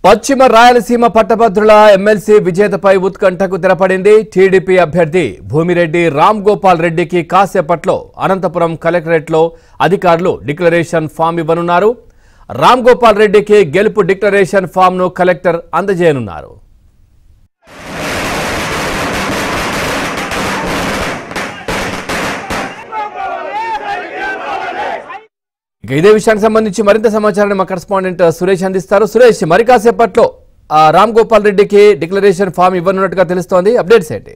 పశ్చిమ రాయలసీమ పట్టభద్రుల MLC విజేతపై ఉత్కంఠకు తెరపడింది TDP అభ్యర్థి భూమిరెడ్డి రామ్ గోపాల్ రెడ్డికి కాసేపట్లో అనంతపురం కలెక్టరేట్లో అధికారులు డిక్లరేషన్ ఫామ్ ఇవ్వనున్నారు రామ్ గోపాల్ రెడ్డికి గెలుపు డిక్లరేషన్ ఫామ్ ను కలెక్టర్ అందజేయనున్నారు ఇక ఇదే విషయానికి సంబంధించి మరింత సమాచారాన్ని మా కరెస్పాండెంట్ సురేష్ అందిస్తారు సురేష్ మరి కాసేపట్లో ఆ, రామ్ గోపాల్ రెడ్డికి డిక్లరేషన్ ఫామ్ ఇవ్వనున్నట్టుగా తెలుస్తోంది అప్డేట్స్ ఏంటి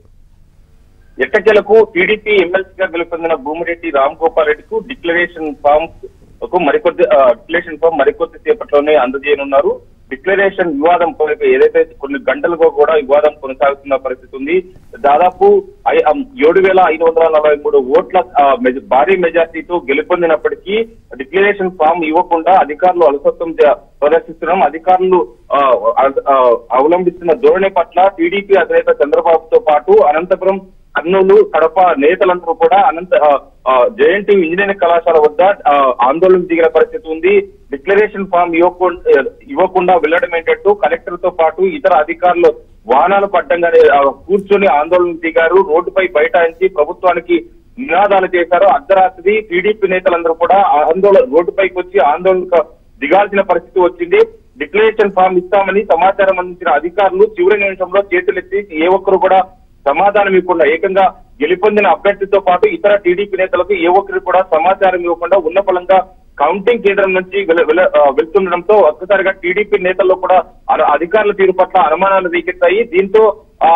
ఎట్టకేలకు టీడీపీ ఎమ్మెల్సీగా గెలుపొందిన భూమిరెడ్డి రామ్ గోపాల్ రెడ్డికు డిక్లరేషన్ ఫామ్ కు మరికొద్ది ఆ, డిక్లరేషన్ ఫామ్ మరికొద్ది సేపట్లోనే అందజేయనున్నారు డిక్లరేషన్ వివాదం కొ- ఏదైతే కొన్ని గంటలుగా కూడా వివాదం కొనసాగుతున్న పరిస్థితి ఉంది దాదాపు ఐ- ఆ, ఏడు వేల ఐదు వందల నలభై మూడు ఓట్ల ఆ, మెజ- భారీ మెజార్టీతో గెలుపొందినప్పటికీ డిక్లరేషన్ ఫామ్ ఇవ్వకుండా అధికారులు అలసత్వం జ- ప్రదర్శిస్తున్నాం అధికారులు ఆ, ఆ- ఆ, అవలంబిస్తున్న ధోరణి పట్ల టీడీపీ అధినేత చంద్రబాబుతో పాటు అనంతపురం కర్నూలు కడప నేతలందరూ కూడా అనంత జేఎన్టీ ఇంజనీరింగ్ కళాశాల వద్ద ఆ, ఆందోళన దిగిన పరిస్థితి ఉంది డిక్లరేషన్ ఫామ్ ఇవ్వకుండా ఇవ్వకుండా వెళ్లడం ఏంటంటూ కలెక్టర్ తో పాటు ఇతర అధికారులు వాహనాలు పడ్డంగానే ఆ, కూర్చొని ఆందోళన దిగారు రోడ్డుపై బైఠాయించి ప్రభుత్వానికి నినాదాలు చేశారు అర్ధరాత్రి టీడీపీ నేతలందరూ కూడా ఆందోళన రోడ్డుపైకి వచ్చి ఆందోళన దిగాల్సిన పరిస్థితి వచ్చింది డిక్లరేషన్ ఫామ్ ఇస్తామని సమాచారం అందించిన అధికారులు చివరి నిమిషంలో చేతులెత్తి ఏ ఒక్కరు కూడా సమాధానం ఇవ్వకుండా ఏకంగా గెలుపొందిన అభ్యర్థితో పాటు ఇతర టీడీపీ నేతలకు ఏ ఒక్కరు కూడా సమాచారం ఇవ్వకుండా ఉన్న ఫలంగా కౌంటింగ్ కేంద్రం నుంచి వెల- వెల- ఆ, వెళ్తుండడంతో ఒక్కసారిగా టీడీపీ నేతల్లో కూడా అర- అధికారుల తీరు పట్ల అనుమానాలు రేకెత్తాయి దీంతో ఆ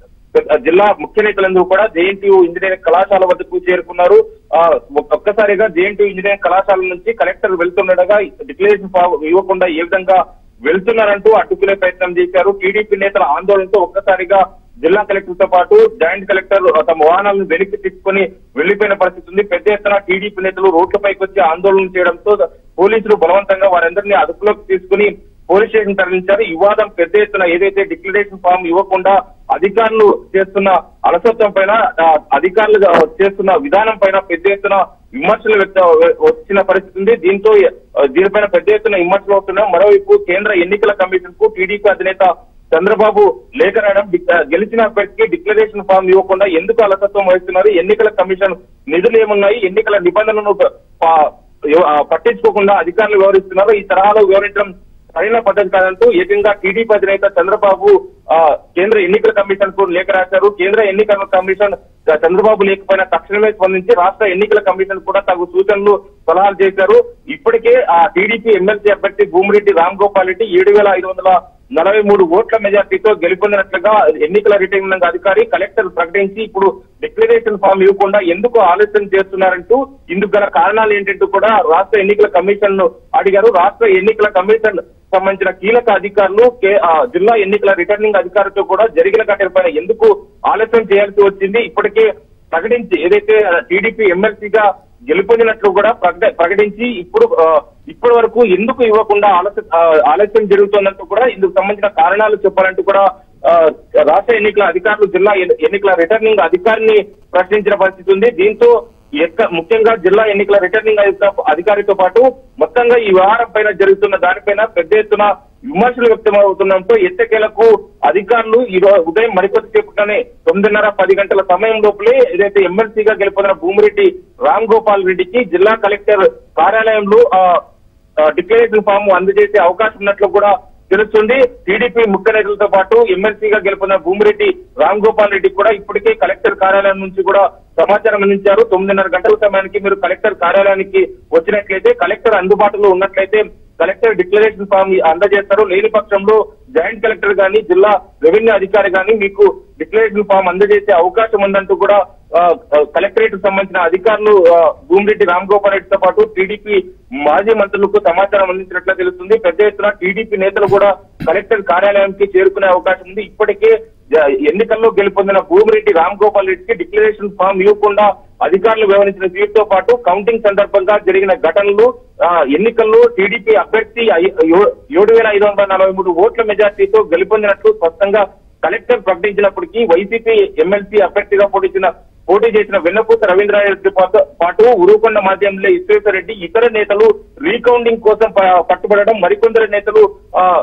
జిల్లా ముఖ్య నేతలందరూ కూడా జేఎన్టీయూ ఇంజనీరింగ్ కళాశాల వద్దకు చేరుకున్నారు ఆ ఒక్కసారిగా జేఎన్టీయూ ఇంజనీరింగ్ కళాశాల నుంచి కలెక్టర్ వెళ్తుండగా డిక్లరేషన్ ఫామ్ ఇవ్వకుండా ఏ విధంగా వెళ్తున్నారంటూ అడ్డుకునే ప్రయత్నం చేశారు టీడీపీ నేతల ఆందోళనతో ఒక్కసారిగా జిల్లా కలెక్టర్ తో పాటు జాయింట్ కలెక్టర్ తమ వాహనాలను వెనక్కి తీసుకుని వెళ్లిపోయిన పరిస్థితి ఉంది పెద్ద ఎత్తున టీడీపీ నేతలు రోడ్లపైకి వచ్చి ఆందోళన చేయడంతో పోలీసులు బలవంతంగా వారందరినీ అదుపులోకి తీసుకుని పోలీస్ స్టేషన్ తరలించారు ఈ వివాదం పెద్ద ఎత్తున ఏదైతే డిక్లరేషన్ ఫామ్ ఇవ్వకుండా అధికారులు చేస్తున్న అలసత్వం పైన ఆ, అధికారులు చేస్తున్న విధానం పైన పెద్ద ఎత్తున విమర్శలు వ్యక్త వచ్చిన పరిస్థితి ఉంది దీంతో ఆ, దీనిపైన పెద్ద ఎత్తున విమర్శలు వస్తున్నాయి మరోవైపు కేంద్ర ఎన్నికల కమిషన్ కు టీడీపీ అధినేత చంద్రబాబు లేఖ రాయడం డిక్- ఆ, గెలిచిన అభ్యర్థికి డిక్లరేషన్ ఫామ్ ఇవ్వకుండా ఎందుకు అలసత్వం వహిస్తున్నారు ఎన్నికల కమిషన్ నిధులు ఏమున్నాయి ఎన్నికల నిబంధనలను ప- ఆ, పట్టించుకోకుండా అధికారులు వివరిస్తున్నారు ఈ తరహాలో వివరించడం సరైన పద్ధతి కాదంటూ ఏకంగా టీడీపీ అధినేత చంద్రబాబు ఆ, కేంద్ర ఎన్నికల కమిషన్ కు లేఖ రాశారు కేంద్ర ఎన్నికల కమిషన్ ఆ, చంద్రబాబు లేఖపైన తక్షణమే స్పందించి రాష్ట్ర ఎన్నికల కమిషన్ కూడా తగు సూచనలు సలహాలు చేశారు ఇప్పటికే ఆ టీడీపీ ఎమ్మెల్సీ అభ్యర్థి భూమిరెడ్డి రామ్ గోపాల్ రెడ్డి ఏడు వేల ఐదు వందల నలభై మూడు ఓట్ల మెజార్టీతో గెలుపొందినట్లుగా ఎన్నికల రిటర్నింగ్ అధికారి కలెక్టర్ ప్రకటించి ఇప్పుడు డిక్లరేషన్ ఫామ్ ఇవ్వకుండా ఎందుకు ఆలస్యం చేస్తున్నారంటూ ఇందుకు గల కారణాలు ఏంటంటూ కూడా రాష్ట్ర ఎన్నికల కమిషన్ ను అడిగారు రాష్ట్ర ఎన్నికల కమిషన్ సంబంధించిన కీలక అధికారులు కే- ఆ, జిల్లా ఎన్నికల రిటర్నింగ్ అధికారితో కూడా జరిగిన ఘటన పైన ఎందుకు ఆలస్యం చేయాల్సి వచ్చింది ఇప్పటికే ప్రకటించి ఏదైతే టీడీపీ ఎమ్మెల్సీగా గెలుపొందినట్లు కూడా ప్రకట- ప్రకటించి ఇప్పుడు ఆ, ఇప్పటి వరకు ఎందుకు ఇవ్వకుండా ఆలస్య ఆ, ఆలస్యం జరుగుతున్నట్టు కూడా ఇందుకు సంబంధించిన కారణాలు చెప్పాలంటూ కూడా ఆ, రాష్ట్ర ఎన్నికల అధికారులు జిల్లా ఎన్ని- ఎన్నికల రిటర్నింగ్ అధికారిని ప్రశ్నించిన పరిస్థితి ఉంది దీంతో ఎక్క ముఖ్యంగా జిల్లా ఎన్నికల రిటర్నింగ్ అధిక- అధికారితో పాటు మొత్తంగా ఈ వ్యవహారం పైన జరుగుతున్న దానిపైన పెద్ద ఎత్తున విమర్శలు వ్యక్తమవుతుండడంతో ఎట్టకేలకు అధికారులు ఈ రోజు ఉదయం మరికొద్ది సేపట్లోనే తొమ్మిదిన్నర పది గంటల సమయం లోపలే ఏదైతే ఎమ్మెల్సీగా గెలుపొందిన భూమిరెడ్డి రామ్ గోపాల్ రెడ్డికి జిల్లా కలెక్టర్ కార్యాలయంలో ఆ, ఆ, డిక్లరేషన్ ఫామ్ అందజేసే అవకాశం ఉన్నట్లు కూడా తెలుస్తుంది టీడీపీ ముఖ్య నేతలతో పాటు ఎమ్మెల్సీగా గెలుపొందిన భూమిరెడ్డి రామ్ గోపాల్ రెడ్డి కూడా ఇప్పటికే కలెక్టర్ కార్యాలయం నుంచి కూడా సమాచారం అందించారు తొమ్మిదిన్నర గంటల సమయానికి మీరు కలెక్టర్ కార్యాలయానికి వచ్చినట్లయితే కలెక్టర్ అందుబాటులో ఉన్నట్లయితే కలెక్టర్ డిక్లరేషన్ ఫామ్ అందజేస్తారు లేని పక్షంలో జాయింట్ కలెక్టర్ గాని జిల్లా రెవెన్యూ అధికారి గాని మీకు డిక్లరేషన్ ఫామ్ అందజేసే అవకాశం ఉందంటూ కూడా ఆ, ఆ, కలెక్టరేట్ కు సంబంధించిన అధికారులు ఆ, భూమిరెడ్డి రామ్ గోపాల్ రెడ్డితో పాటు టీడీపీ మాజీ మంత్రులకు సమాచారం అందించినట్లు తెలుస్తుంది పెద్ద ఎత్తున టీడీపీ నేతలు కూడా కలెక్టర్ కార్యాలయానికి చేరుకునే అవకాశం ఉంది ఇప్పటికే జ- ఎన్నికల్లో గెలుపొందిన భూమిరెడ్డి రామ్ గోపాల్ రెడ్డికి డిక్లరేషన్ ఫామ్ ఇవ్వకుండా అధికారులు వ్యవహరించిన తీరుతో పాటు కౌంటింగ్ సందర్భంగా జరిగిన ఘటనలు ఆ, ఎన్నికల్లో టీడీపీ అభ్యర్థి ఐ- యో- ఏడు వేల ఐదు వందల నలభై మూడు ఓట్ల మెజార్టీతో గెలుపొందినట్లు స్పష్టంగా కలెక్టర్ ప్రకటించినప్పటికీ వైసీపీ ఎమ్మెల్సీ అభ్యర్థిగా పోటీచిన పోటీ చేసిన వెన్నపూత రవీంద్రారెడ్డి పాటు పాటు ఉరుకొండ మాధ్యమంలో ఈశ్వేశ్వరరెడ్డి ఇతర నేతలు రీకౌంటింగ్ కోసం ప- పట్టుబడడం మరికొందరు నేతలు ఆ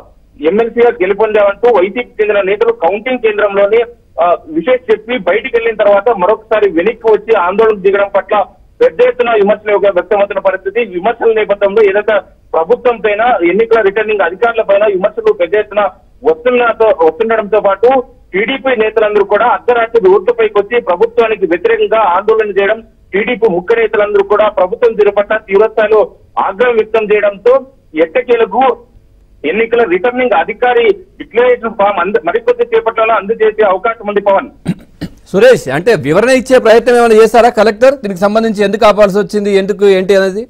ఎమ్మెల్సీగా గెలుపొందామంటూ వైసీపీ చెందిన నేతలు కౌంటింగ్ కేంద్రంలోనే ఆ, విషయం చెప్పి బయటికి వెళ్ళిన తర్వాత మరొకసారి వెనక్కి వచ్చి ఆందోళన దిగడం పట్ల పెద్ద ఎత్తున విమర్శలు వ్యక్తమవుతున్న పరిస్థితి విమర్శల నేపథ్యంలో ఏదైతే ప్రభుత్వం పైన ఎన్నికల రిటర్నింగ్ అధికారుల పైన విమర్శలు పెద్ద ఎత్తున వస్తున్నతో వస్తుండడంతో పాటు టీడీపీ నేతలందరూ కూడా అర్ధరాత్రి రోడ్డుపైకి వచ్చి ప్రభుత్వానికి వ్యతిరేకంగా ఆందోళన చేయడం టీడీపీ ముఖ్య నేతలందరూ కూడా ప్రభుత్వం తీరు పట్ల తీవ్రస్థాయిలో ఆగ్రహం వ్యక్తం చేయడంతో ఎట్టకేలకు ఎన్నికల రిటర్నింగ్ అధికారి డిక్లరేషన్ ఫామ్ అంద మరికొద్ది సేపట్లలో అందజేసే అవకాశం ఉంది పవన్ సురేష్ అంటే వివరణ ఇచ్చే ప్రయత్నం ఏమైనా చేశారా కలెక్టర్ దీనికి సంబంధించి ఎందుకు ఆపాల్సి వచ్చింది ఎందుకు ఏంటి అనేది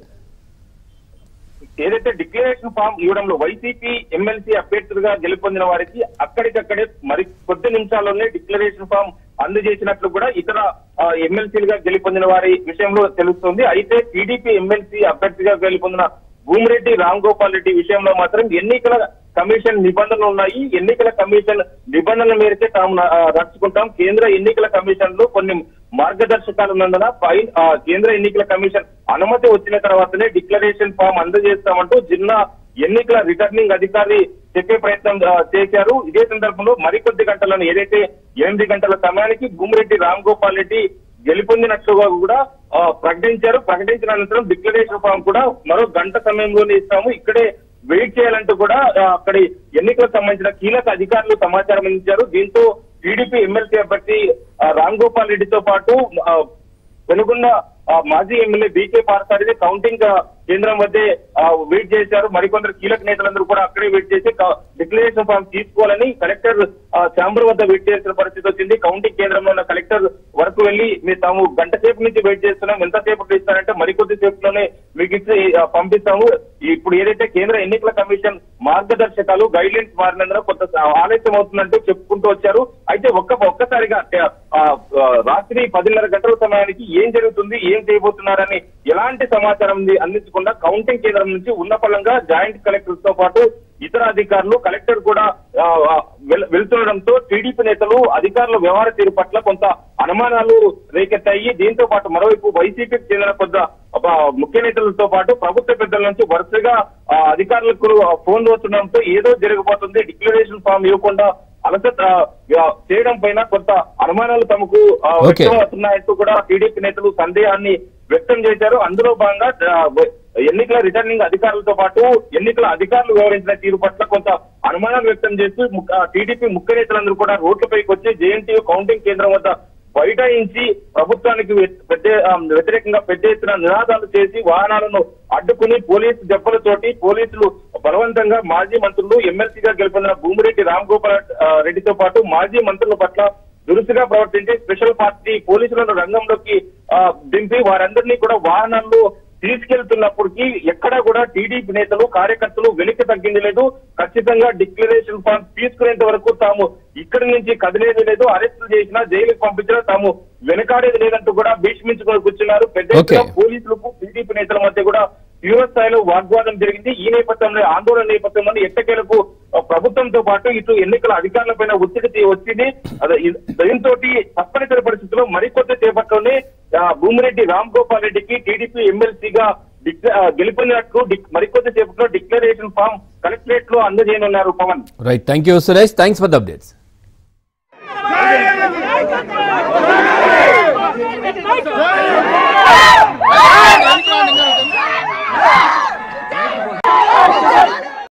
ఏదైతే డిక్లరేషన్ ఫామ్ ఇవ్వడంలో వైసీపీ ఎమ్మెల్సీ అభ్యర్థులుగా గెలుపొందిన వారికి అక్కడికక్కడే మరి కొద్ది నిమిషాల్లోనే డిక్లరేషన్ ఫామ్ అందజేసినట్లు కూడా ఇతర ఆ, ఎమ్మెల్సీలుగా గెలుపొందిన వారి విషయంలో తెలుస్తోంది అయితే టీడీపీ ఎమ్మెల్సీ అభ్యర్థిగా గెలుపొందిన భూమిరెడ్డి రామ్ గోపాల్ రెడ్డి విషయంలో మాత్రం ఎన్నికల కమిషన్ నిబంధనలు ఉన్నాయి ఎన్నికల కమిషన్ నిబంధనల మేరకే తాము ఆ, నడుచుకుంటాం కేంద్ర ఎన్నికల కమిషన్ లో కొన్ని మార్గదర్శకాలు ఉన్నందున పై ఆ, కేంద్ర ఎన్నికల కమిషన్ అనుమతి వచ్చిన తర్వాతనే డిక్లరేషన్ ఫామ్ అందజేస్తామంటూ జిల్లా ఎన్నికల రిటర్నింగ్ అధికారి చెప్పే ప్రయత్నం ఆ, చేశారు ఇదే సందర్భంలో మరికొద్ది గంటలను ఏదైతే ఎనిమిది గంటల సమయానికి భూమిరెడ్డి రామ్ గోపాల్ రెడ్డి గెలుపొందినట్లుగా కూడా ఆ, ప్రకటించారు ప్రకటించిన అనంతరం డిక్లరేషన్ ఫామ్ కూడా మరో గంట సమయంలోనే ఇస్తాము ఇక్కడే వెయిట్ చేయాలంటూ కూడా ఆ, అక్కడి ఎన్నికలకు సంబంధించిన కీలక అధికారులు సమాచారం అందించారు దీంతో టీడీపీ ఎమ్మెల్సీ అభ్యర్థి ఆ, రామ్ గోపాల్ రెడ్డితో పాటు ఆ, వెనుకొండ ఆ, మాజీ ఎమ్మెల్యే బీకే పార్సారిది కౌంటింగ్ ఆ, కేంద్రం వద్దే ఆ, వెయిట్ చేశారు మరికొందరు కీలక నేతలందరూ కూడా అక్కడే వెయిట్ చేసి క- డిక్లరేషన్ ఫామ్ తీసుకోవాలని కలెక్టర్ ఆ, ఛాంబర్ వద్ద వెయిట్ చేసిన పరిస్థితి వచ్చింది కౌంటింగ్ కేంద్రంలో ఉన్న కలెక్టర్ వరకు వెళ్లి మీరు తాము గంట సేపు నుంచి వెయిట్ చేస్తున్నాం ఎంతసేపు ఇస్తారంటే మరికొద్ది సేపులోనే మీకు ఇచ్చి ఆ, పంపిస్తాము ఇప్పుడు ఏదైతే కేంద్ర ఎన్నికల కమిషన్ మార్గదర్శకాలు గైడ్ లైన్స్ మారినందున కొంత ఆలస్యం అవుతుందంటూ చెప్పుకుంటూ వచ్చారు అయితే ఒక్క ఒక్కసారిగా ఆ, ఆ, రాత్రి పదిన్నర గంటల సమయానికి ఏం జరుగుతుంది ఏం చేయబోతున్నారని ఎలాంటి సమాచారం అంది- అందించకుండా కౌంటింగ్ కేంద్రం నుంచి ఉన్నపళంగా జాయింట్ కలెక్టర్ తో పాటు ఇతర అధికారులు కలెక్టర్ కూడా ఆ, ఆ, వెల్- వెళ్తుండడంతో టీడీపీ నేతలు అధికారుల వ్యవహార తీరు పట్ల కొంత అనుమానాలు రేకెత్తాయి దీంతో పాటు మరోవైపు వైసీపీకి చెందిన కొంత ఒక ముఖ్య నేతలతో పాటు ప్రభుత్వ పెద్దల నుంచి వరుసగా ఆ, అధికారులకు ఫోన్ వస్తుండడంతో ఏదో జరగబోతుంది డిక్లరేషన్ ఫామ్ ఇవ్వకుండా అలసట ఆ, చేయడం పైన కొంత అనుమానాలు తమకు ఆ, Okay. వ్యక్తం అవుతున్నాయంటూ కూడా టీడీపీ నేతలు సందేహాన్ని వ్యక్తం చేశారు అందులో భాగంగా ఆ, ఎన్నికల రిటర్నింగ్ అధికారులతో పాటు ఎన్నికల అధికారులు వ్యవహరించిన తీరు పట్ల కొంత అనుమానాలు వ్యక్తం చేస్తూ ము- ఆ, టీడీపీ ముఖ్య నేతలందరూ కూడా రోడ్లపైకి వచ్చి జేఎన్టీయూ కౌంటింగ్ కేంద్రం వద్ద బైఠాయించి ప్రభుత్వానికి వ్య- పెద్ద ఆ, వ్యతిరేకంగా పెద్ద ఎత్తున నినాదాలు చేసి వాహనాలను అడ్డుకుని పోలీసు దెబ్బలతోటి పోలీసులు బలవంతంగా మాజీ మంత్రులు ఎమ్మెల్సీగా గెలుపొందిన భూమిరెడ్డి రామ్ గోపాల్ ఆ, రెడ్డితో పాటు మాజీ మంత్రుల పట్ల దురుసుగా ప్రవర్తించి స్పెషల్ పార్టీ పోలీసులను రంగంలోకి ఆ, దింపి వారందరినీ కూడా వాహనాల్లో తీసుకెళ్తున్నప్పటికీ ఎక్కడా కూడా టీడీపీ నేతలు కార్యకర్తలు వెనక్కి తగ్గింది లేదు ఖచ్చితంగా డిక్లరేషన్ ఫామ్ తీసుకునేంత వరకు తాము ఇక్కడి నుంచి కదిలేది లేదు అరెస్టులు చేసినా జైలుకు పంపించినా తాము వెనకాడేది లేదంటూ కూడా భీష్మించుకొని కూర్చున్నారు పెద్ద ఎత్తున Okay. పోలీసులకు టీడీపీ నేతల మధ్య కూడా తీవ్ర స్థాయిలో వాగ్వాదం జరిగింది ఈ నేపథ్యంలో ఆందోళన నేపథ్యంలో ఎట్టకేలకు ఆ, ప్రభుత్వంతో పాటు ఇటు ఎన్నికల అధికారులపైన ఒత్తిడి తీ- వచ్చింది అదే ఇ- దీంతో తప్పనిసరి పరిస్థితుల్లో మరికొద్ది సేపట్లోనే ఆ, భూమిరెడ్డి రామ్ గోపాల్ రెడ్డికి టీడీపీ ఎమ్మెల్సీగా డిక్ల- ఆ, గెలుపొందినట్లు డిక్- మరికొద్ది సేపట్లో డిక్లరేషన్ ఫామ్ కలెక్టరేట్ లో అందజేయనున్నారు Pavan right thank you Suresh thanks for the updates